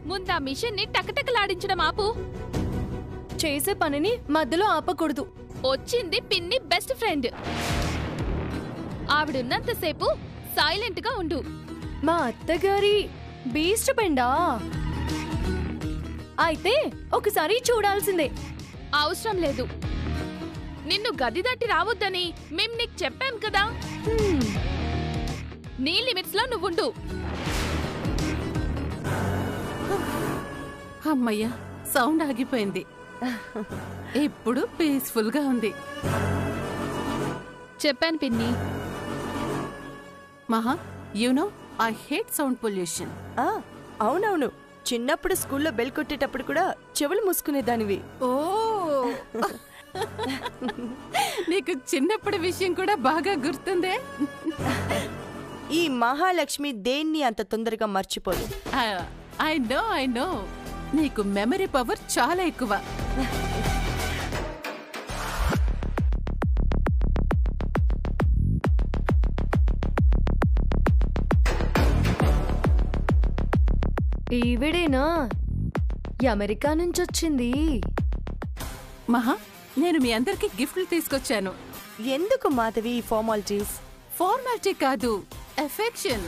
ముందా మిషన్ ని టకటకలాడించడం ఆపు చేసే పనిని మధ్యలో ఆపకూడదు వచ్చింది పిన్ని బెస్ట్ ఫ్రెండ్ ఆవిడున్నంతసేపు సైలెంట్ గా ఉండు మా అత్తగారి బీస్ట్ పెండా అయితే ఒకసారి చూడాల్సిందే అవసరం లేదు నిన్ను గది దాటి రావద్దని మేం నీకు చెప్పాం కదా హ్మ్. నీ లిమిట్స్ లో నువ్వుండు అమ్మయ్యా సౌండ్ ఆగిపోయింది ఇప్పుడు పీస్ఫుల్ గా ఉంది చెప్పాను పిన్ని మహా you know I hate sound pollution ఆ, అవునవును చిన్నప్పుడు స్కూల్లో బెల్ కొట్టేటప్పుడు కూడా చెవులు మూసుకునేదానివి ఓ నీకు చిన్నప్పటి విషయం కూడా బాగా గుర్తుందే ఈ మహాలక్ష్మి దేన్ని అంత తొందరగా మర్చిపోదు ఐ నో ఐ నో నీకు మెమరీ పవర్ చాలా ఎక్కువ ఈవిడేనా ఈ అమెరికా నుంచి వచ్చింది మహా నేను మీ అందరికి గిఫ్ట్లు తీసుకొచ్చాను ఎందుకు మాధవి ఈ ఫార్మాలిటీస్ ఫార్మాలిటీ కాదు ఎఫెక్షన్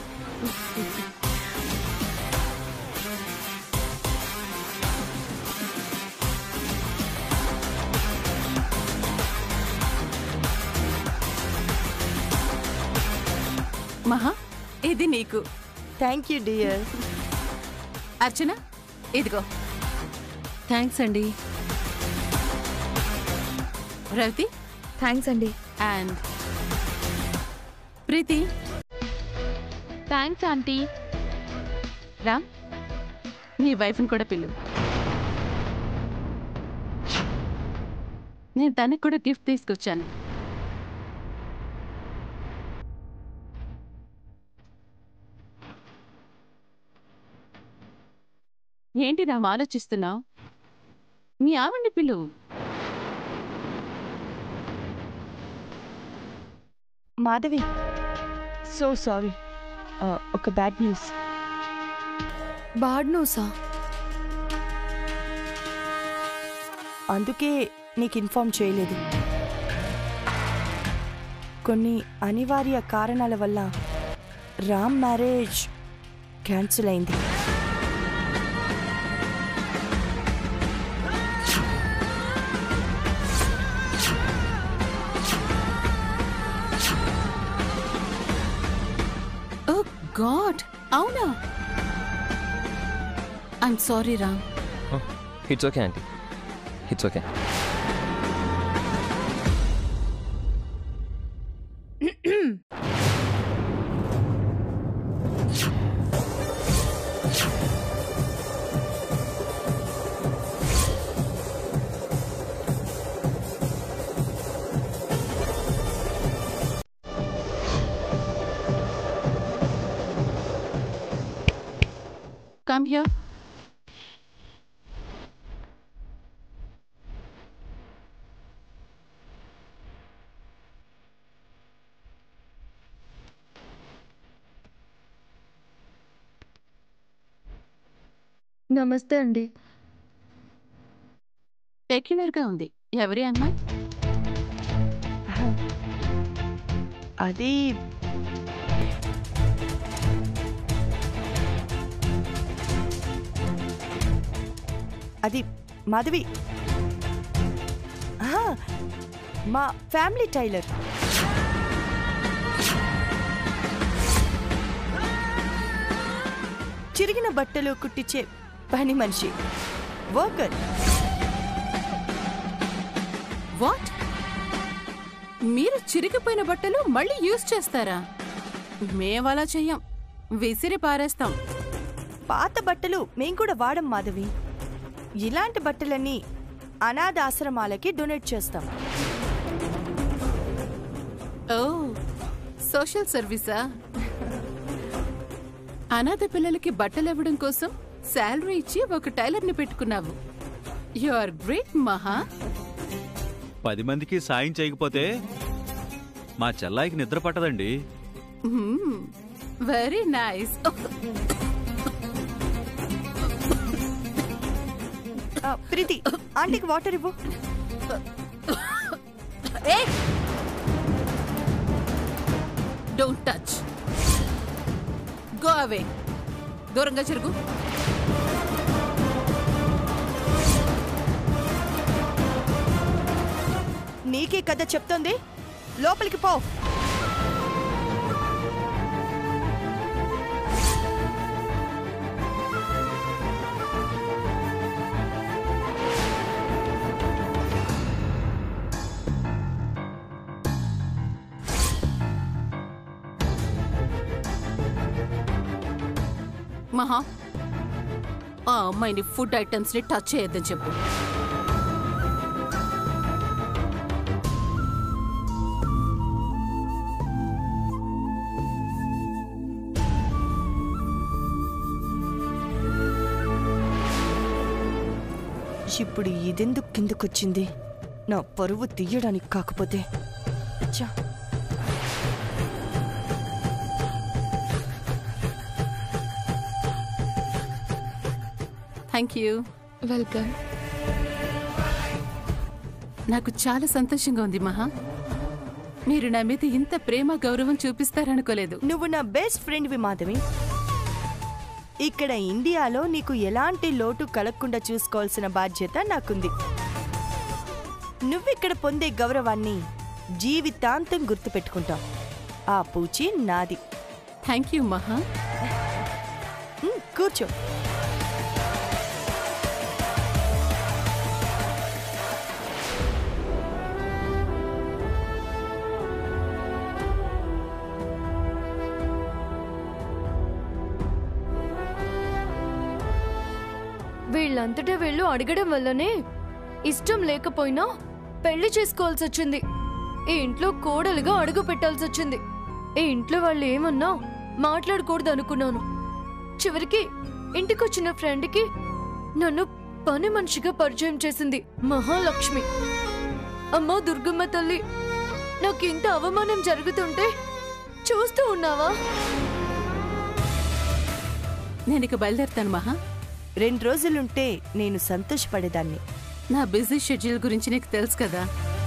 మహా ఇది నీకు థ్యాంక్ యూ డియర్ అర్చన ఇదిగో థ్యాంక్స్ అండి రవితి థ్యాంక్స్ అండి and Preethi thanks aunty Ram నీ వైఫ్ని కూడా పిలు నేను తనకు కూడా గిఫ్ట్ తీసుకొచ్చాను ఏంటి రామ్ ఆలోచిస్తున్నావు మీ ఆవిడ్ని పిలు మాధవి సో సారీ ఒక బ్యాడ్ న్యూస్ బాడ్ న్యూసా అందుకే నీకు ఇన్ఫార్మ్ చేయలేదు కొన్ని అనివార్య కారణాల వల్ల రామ్ మ్యారేజ్ క్యాన్సిల్ అయింది ఓ గాడ్ అవునా I'm sorry Ram it's okay aunty it's okay come here నమస్తే అండి పెక్యులర్ గా ఉంది ఎవరి అమ్మాయి అది అది మాధవి ఆహా, మా ఫ్యామిలీ టైలర్ చిరిగిన బట్టలు కుట్టించే పని మనిషి వర్కర్ వాట్ మీరు చిరిగిపోయిన బట్టలు మళ్ళీ యూజ్ చేస్తారా మేమలా చెయ్యం విసిరి పారేస్తాం పాత బట్టలు మేం కూడా వాడం మాధవి ఇలాంటి బట్టలన్నీ అనాథ ఆశ్రమాలకి డొనేట్ చేస్తాం ఓ సోషల్ సర్వీసా అనాథ పిల్లలకి బట్టలు ఇవ్వడం కోసం శాలరీ ఇచ్చి ఒక టైలర్ని పెట్టుకున్నావు యు ఆర్ గ్రేట్ మహా పది మందికి సాయం చేయకపోతే మా చెల్లాయికి నిద్ర పట్టదండి వెరీ నైస్ ఆ, ప్రీతి ఆంటీకి వాటర్ ఇవ్వు డోంట్ టచ్ గో అవే దూరంగా చెరుగు నీకే కథ చెప్తోంది లోపలికి పో మహా ఆ అమ్మాయిని ఫుడ్ ఐటమ్స్ ని టచ్ చేయొద్దని చెప్పు ఇప్పుడు ఇదెందుకు కిందకొచ్చింది నా పరువు తీయడానికి కాకపోతే ఛ! థ్యాంక్ యూ వెల్కమ్ నాకు చాలా సంతోషంగా ఉంది మహా మీరు నా మీద ఇంత ప్రేమ గౌరవం చూపిస్తారనుకోలేదు నువ్వు నా బెస్ట్ ఫ్రెండ్వి మాధవి ఇక్కడ ఇండియాలో నీకు ఎలాంటి లోటు కలగకుండా చూసుకోవాల్సిన బాధ్యత నాకుంది నువ్విక్కడ పొందే గౌరవాన్ని జీవితాంతం గుర్తుపెట్టుకుంటావు ఆ పూచి నాది థ్యాంక్ యూ మహా ఉమ్, కూర్చో వీళ్ళంతటా వీళ్ళు అడగడం వల్లనే ఇష్టం లేకపోయినా పెళ్లి చేసుకోవాల్సి వచ్చింది ఈ ఇంట్లో కోడలుగా అడుగు పెట్టాల్సి వచ్చింది ఈ ఇంట్లో వాళ్ళు ఏమన్నా మాట్లాడకూడదు అనుకున్నాను చివరికి ఇంటికొచ్చిన ఫ్రెండ్కి నన్ను పని మనిషిగా పరిచయం చేసింది మహాలక్ష్మి అమ్మా దుర్గమ్మ తల్లి నాకు ఇంత అవమానం జరుగుతుంటే చూస్తూ ఉన్నావా నేను ఇక బయలుదేరుతాను మహా రెండు రోజులుంటే నేను సంతోషపడేదాన్ని నా బిజీ షెడ్యూల్ గురించి నీకు తెలుసు కదా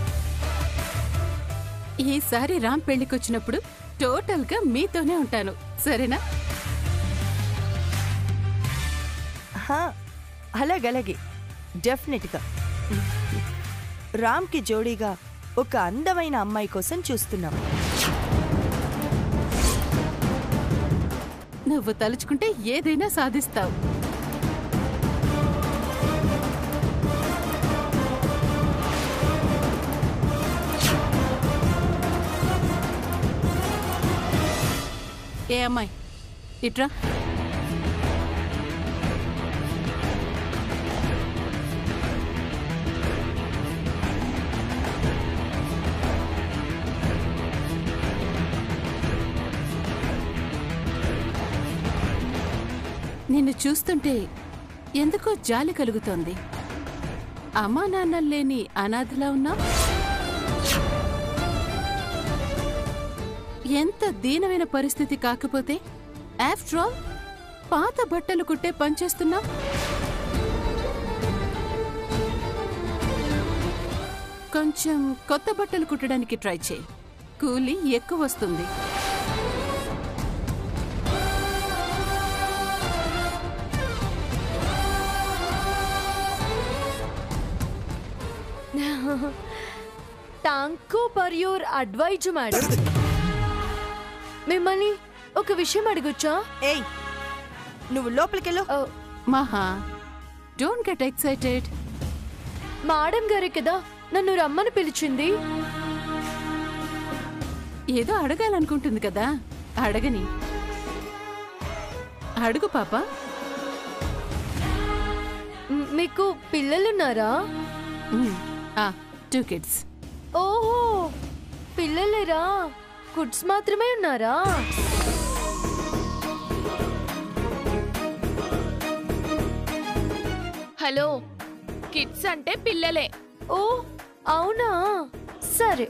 ఈసారి రామ్ పెళ్లికొచ్చినప్పుడు టోటల్ గా మీతోనే ఉంటాను సరేనా హా, అలాగలాగే డెఫినెట్గా రామ్కి జోడీగా ఒక అందమైన అమ్మాయి కోసం చూస్తున్నాం నువ్వు తలుచుకుంటే ఏదైనా సాధిస్తావు ఏ అమ్మాయి ఇట్రా నిన్ను చూస్తుంటే ఎందుకో జాలి కలుగుతోంది అమ్మా నాన్నలు లేని అనాథలా ఉన్నా ఎంత దీనమైన పరిస్థితి కాకపోతే ఆఫ్టర్ ఆల్ పాత బట్టలు కుట్టే పనిచేస్తున్నా కొంచెం కొత్త బట్టలు కుట్టడానికి ట్రై చేయి కూలీ ఎక్కువ వస్తుంది thank for your advice madam మిమ్మల్ని ఒక విషయం అడగొచ్చా ఏయ్ నువ్వు లోపలికెళ్ళు ఓ, మహా డోంట్ గెట్ ఎక్సైటెడ్ మేడం గారే కదా నన్ను రమ్మని పిలిచింది ఏదో అడగాలనుకుంటుంది కదా అడగని అడుగు పాప మ్, మీకు పిల్లలున్నారా టూ కిడ్స్ ఓహో పిల్లలేరా కుడ్స్ మాత్రమే ఉన్నారా హలో కిడ్స్ అంటే పిల్లలే ఓ అవునా సరే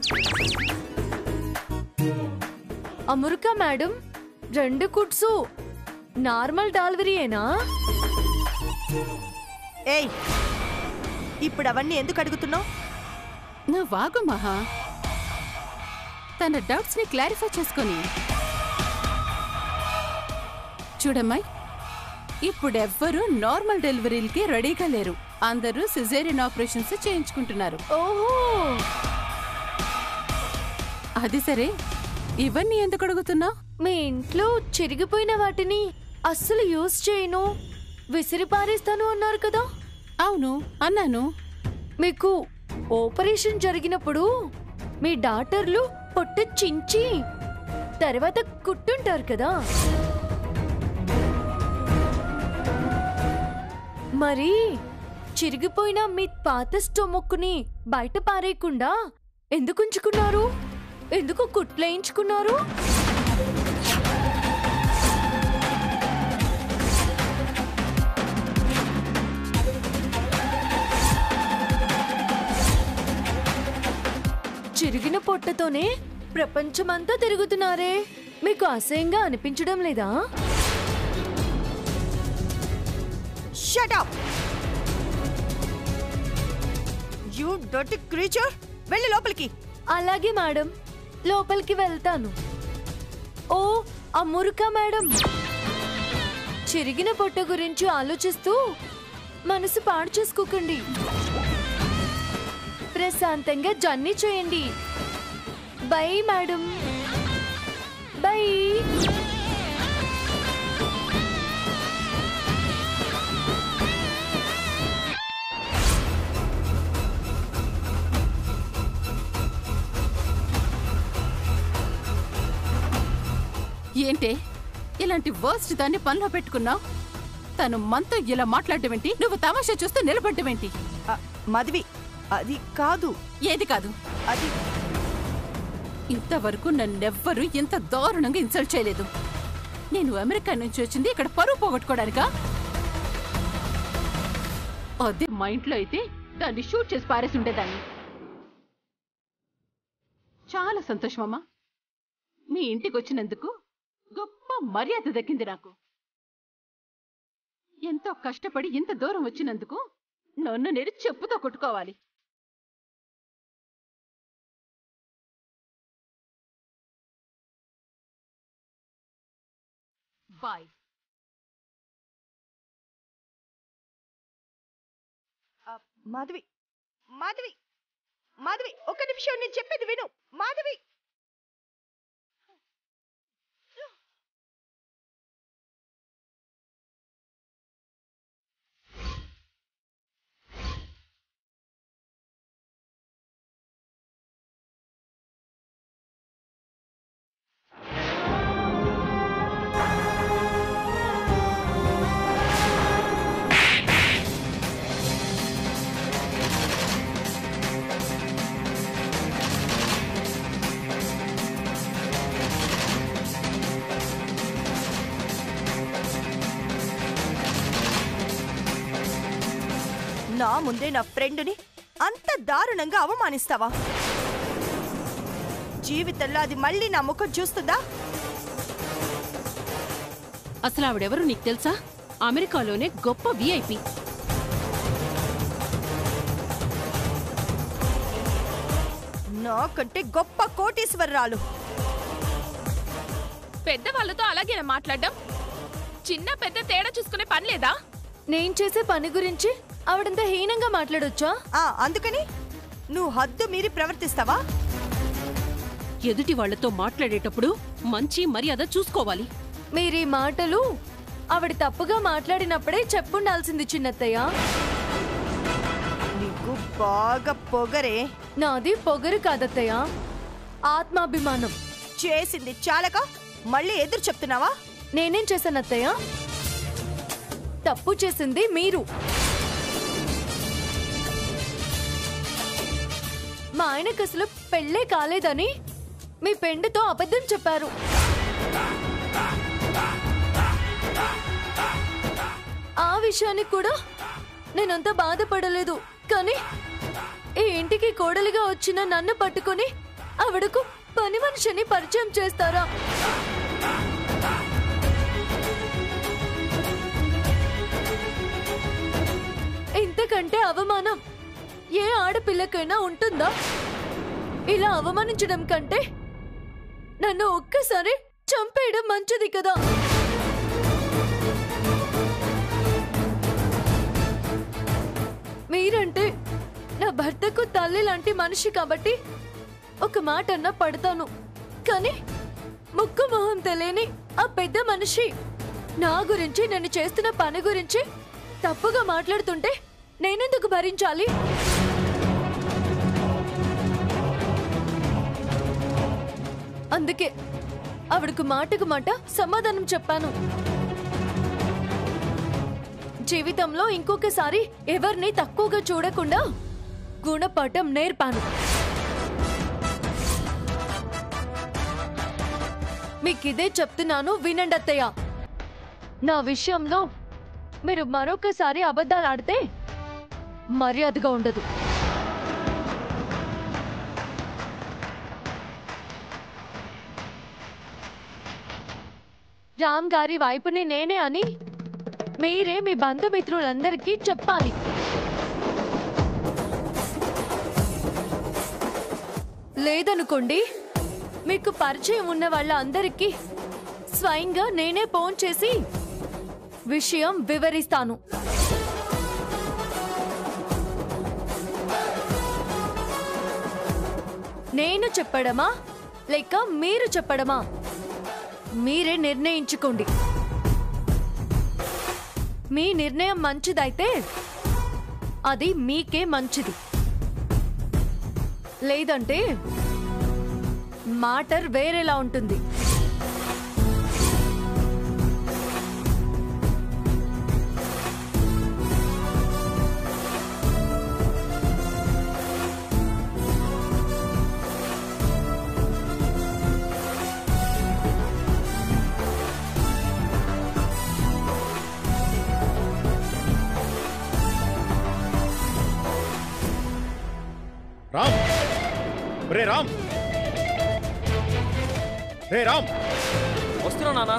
అమృక మేడం రెండు కుడ్సు నార్మల్ డెలివరీయేనా ఏయ్ ఇప్పుడు అవన్నీ ఎందుకు అడుగుతున్నావు నా వాగు మహా తన డౌట్స్ ని క్లారిఫై చేసుకొని చూడమ్మాయి ఇప్పుడెవ్వరూ నార్మల్ డెలివరీలకి రెడీగా లేరు అందరూ సిజేరియన్ ఆపరేషన్స్ చేయించుకుంటున్నారు ఓహో అది సరే ఇవన్నీ ఎందుకు అడుగుతున్నావు మీ ఇంట్లో చిరిగిపోయిన వాటిని అస్సలు యూజ్ చేయను విసిరి పారేస్తాను అన్నారు కదా అవును అన్నాను మీకు ఆపరేషన్ జరిగినప్పుడు మీ డాక్టర్లు పొట్ట చించి తర్వాత కుట్టుంటారు కదా మరి చిరిగిపోయిన మీ పాత స్టొమక్కుని బయట పారేయకుండా ఎందుకు ఉంచుకున్నారు ఎందుకు కుట్లేయించుకున్నారు చిరిగిన పొట్టతోనే ప్రపంచమంతా తిరుగుతున్నారే మీకు అసహ్యంగా అనిపించడం లేదా shut up you dotty creature వెళ్ళి లోపలికి అలాగే మేడం లోపలికి వెళ్తాను ఓ అమురుక మేడం చిరిగిన పొట్ట గురించి ఆలోచిస్తూ మనసు పాడు చేసుకోకండి ప్రశాంతంగా జర్నీ చేయండి బై మేడం బై ఏంటే ఇలాంటి వర్స్ట్ దాన్ని పనిలో పెట్టుకున్నావు తను మనతో ఇలా మాట్లాడటమేంటి నువ్వు తమాషా చూస్తూ నిలబడ్డమేంటి ఆ, మధవి అది కాదు ఏది కాదు అది ఇంతవరకు నన్నెవ్వరూ ఇంత దారుణంగా ఇన్సల్ట్ చేయలేదు నేను అమెరికా నుంచి వచ్చింది ఇక్కడ పరువు పోగొట్టుకోవడానికా అదే మా ఇంట్లో అయితే దాన్ని షూట్ చేసి పారేసి ఉండేదాన్ని చాలా సంతోషం అమ్మా మీ ఇంటికి వచ్చినందుకు గొప్ప మర్యాద దక్కింది నాకు ఎంతో కష్టపడి ఇంత దూరం వచ్చినందుకు నన్ను నేను చెప్పుతో కొట్టుకోవాలి బాయ్ ఆ, మాధవి మాధవి మాధవి ఒక్క నిమిషం నేను చెప్పేది విను మాధవి నా ముందే నా ఫ్రెండ్ని అంత దారుణంగా అవమానిస్తావా జీవితంలో అది మళ్ళీ నా ముఖం చూస్తుందా అసలు ఆవిడెవరు నీకు తెలుసా అమెరికాలోనే గొప్ప విఐపి నాకంటే గొప్ప కోటీశ్వరరాలు పెద్దవాళ్ళతో అలాగేనా మాట్లాడడం చిన్న పెద్ద తేడా చూసుకునే పని లేదా నేను చేసే పని గురించి ఆవిడంత హీనంగా మాట్లాడొచ్చా ఆ అందుకని నువ్వు హద్దు మీరి ప్రవర్తిస్తావా ఎదుటి వాళ్లతో మాట్లాడేటప్పుడు మంచి మర్యాద చూసుకోవాలి మీరీ మాటలు ఆవిడ తప్పుగా మాట్లాడినప్పుడే చెప్పుండాల్సింది చిన్నత్తయ్య నీకు బాగా పొగరే నాది పొగరు కాదత్తయ్య ఆత్మాభిమానం చేసింది చాలక మళ్ళీ ఎదురు చెప్తున్నావా నేనేం చేశాను అత్తయ్య తప్పు చేసింది మీరు మా ఆయనకు అసలు పెళ్ళే కాలేదని మీ పెండుతో అబద్ధం చెప్పారు ఆ విషయానికి కూడా నేనంత బాధపడలేదు కానీ ఈ ఇంటికి కోడలిగా వచ్చిన నన్ను పట్టుకొని ఆవిడకు పని మనిషిని పరిచయం చేస్తారా ఇంతకంటే అవమానం ఏ ఆడపిల్లకైనా ఉంటుందా ఇలా అవమానించడం కంటే నన్ను ఒక్కసారి చంపేయడం మంచిది కదా మీరంటే నా భర్తకు తల్లి లాంటి మనిషి కాబట్టి ఒక మాట అన్నా పడతాను కానీ ముక్కు మొహం తెలియని ఆ పెద్ద మనిషి నా గురించి నేను చేస్తున్న పని గురించి తప్పుగా మాట్లాడుతుంటే నేనెందుకు భరించాలి అందుకే ఆవిడకు మాటకు మాట సమాధానం చెప్పాను జీవితంలో ఇంకొకసారి ఎవరిని తక్కువగా చూడకుండా గుణపాఠం నేర్పాను మీకిదే చెప్తున్నాను వినండి అత్తయ్య నా విషయంలో మీరు మరొకసారి అబద్ధాలు ఆడితే మర్యాదగా ఉండదు రామ్ గారి వైపుని నేనే అని మీరే మీ బంధుమిత్రులందరికీ చెప్పాలి లేదనుకోండి మీకు పరిచయం ఉన్న వాళ్ళందరికీ స్వయంగా నేనే ఫోన్ చేసి విషయం వివరిస్తాను నేను చెప్పడమా లేక మీరు చెప్పడమా మీరే నిర్ణయించుకోండి మీ నిర్ణయం మంచిదైతే అది మీకే మంచిది లేదంటే మాటర్ వేరేలా ఉంటుంది రామ్ రే రామ్ రే రామ్ వస్తున్నా నాన్న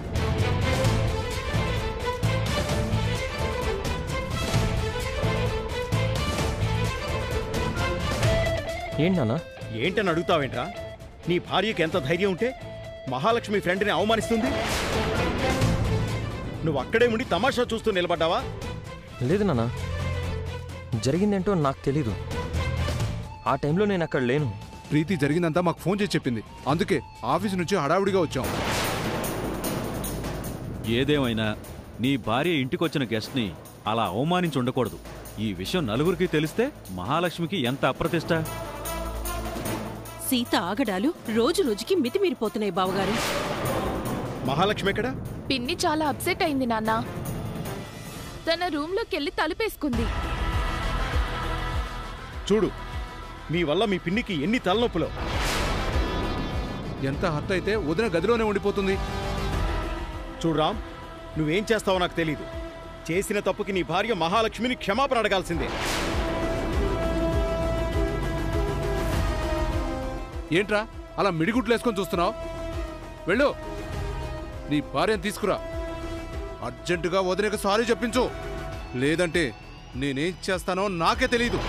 ఏంటి నాన్న ఏంటని అడుగుతావేంట్రా నీ భార్యకి ఎంత ధైర్యం ఉంటే మహాలక్ష్మి ఫ్రెండ్ని అవమానిస్తుంది నువ్వు అక్కడే ఉండి తమాషా చూస్తూ నిలబడ్డావా లేదు నాన్న జరిగిందేంటో నాకు తెలీదు ఆ టైంలో నేను అక్కడ లేను ప్రీతి జరిగిందంతా మాకు ఫోన్ చేసి చెప్పింది అందుకే ఆఫీస్ నుంచి హడావుడిగా వచ్చాం ఏదేమైనా నీ భార్య ఇంటికొచ్చిన గెస్ట్ని అలా అవమానించి ఉండకూడదు ఈ విషయం నలుగురికి తెలిస్తే మహాలక్ష్మికి ఎంత అప్రతిష్ట సీత ఆగడాలు రోజు రోజుకి మితిమీరిపోతున్నాయి బావగారు మహాలక్ష్మి ఎక్కడా పిన్ని చాలా అప్సెట్ అయింది నాన్న తన రూమ్లోకి వెళ్ళి తలుపేసుకుంది చూడు మీ వల్ల మీ పిన్నికి ఎన్ని తలనొప్పులో ఎంత హర్ట్ అయితే వదిన గదిలోనే ఉండిపోతుంది చూడు రామ్ నువ్వేం చేస్తావో నాకు తెలీదు చేసిన తప్పుకి నీ భార్య మహాలక్ష్మిని క్షమాపణ అడగాల్సిందే ఏంట్రా అలా మిడిగుట్లు వేసుకొని చూస్తున్నావు వెళ్ళు నీ భార్యను తీసుకురా అర్జెంటుగా వదినకు సారీ చెప్పించు లేదంటే నేనేం చేస్తానో నాకే తెలీదు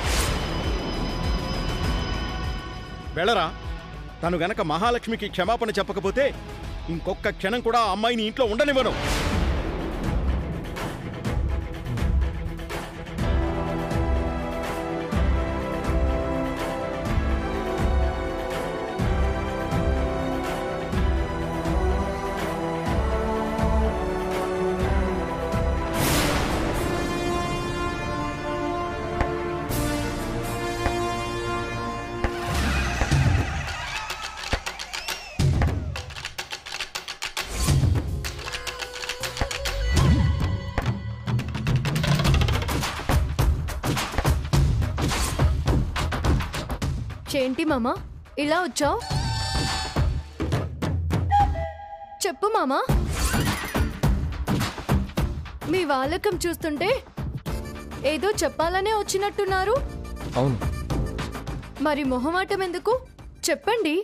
వెళ్ళరా తను గనక మహాలక్ష్మికి క్షమాపణ చెప్పకపోతే ఇంకొక క్షణం కూడా ఆ అమ్మాయిని ఇంట్లో ఉండనివ్వను ఏంటి మామా ఇలా వచ్చావు చెప్పు మామా మీ వాళ్ళకం చూస్తుంటే ఏదో చెప్పాలనే వచ్చినట్టున్నారు అవును మరి మొహమాటం ఎందుకు చెప్పండి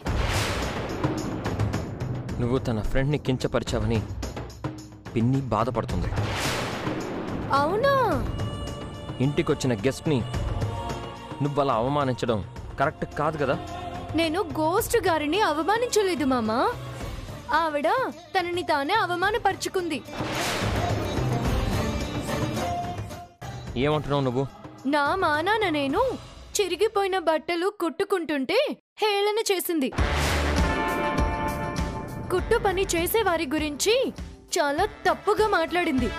నువ్వు తన ఫ్రెండ్ని కించపరిచావని పిన్ని బాధపడుతుంది అవునా ఇంటికొచ్చిన గెస్ట్ని నువ్వు అలా అవమానించడం కరెక్ట్ కాదు కదా నేను గోస్ట్ గారిని అవమానించలేదు మామా ఆవిడ తనని తానే అవమానపరుచుకుంది ఏమంటున్నావు నువ్వు నా మానాన నేను చిరిగిపోయిన బట్టలు కుట్టుకుంటుంటే హేళన చేసింది కుట్టు పని చేసే వారి గురించి చాలా తప్పుగా మాట్లాడింది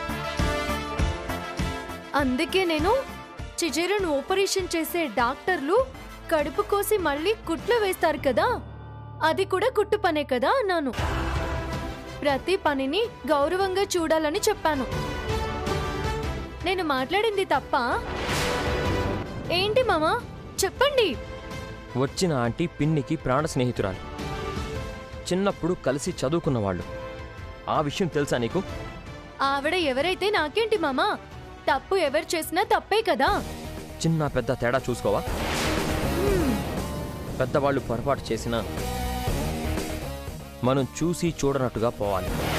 అందుకే నేను చిజేరను ఆపరేషన్ చేసే డాక్టర్లు కడుపు కోసి మళ్ళీ కుట్లు వేస్తారు కదా అది కూడా కుట్టు పనే కదా అన్నాను ప్రతి పనిని గౌరవంగా చూడాలని చెప్పాను నేను మాట్లాడింది తప్ప ఏంటి మామా చెప్పండి వచ్చిన ఆంటీ పిన్నికి ప్రాణ స్నేహితురాలు చిన్నప్పుడు కలిసి చదువుకున్న వాళ్ళు ఆ విషయం తెలుసా నీకు ఆవిడ ఎవరైతే నాకేంటి మామా తప్పు ఎవరు చేసినా తప్పే కదా చిన్న పెద్ద తేడా చూసుకోవా పెద్దవాళ్ళు పొరపాటు చేసినా మనం చూసి చూడనట్టుగా పోవాలి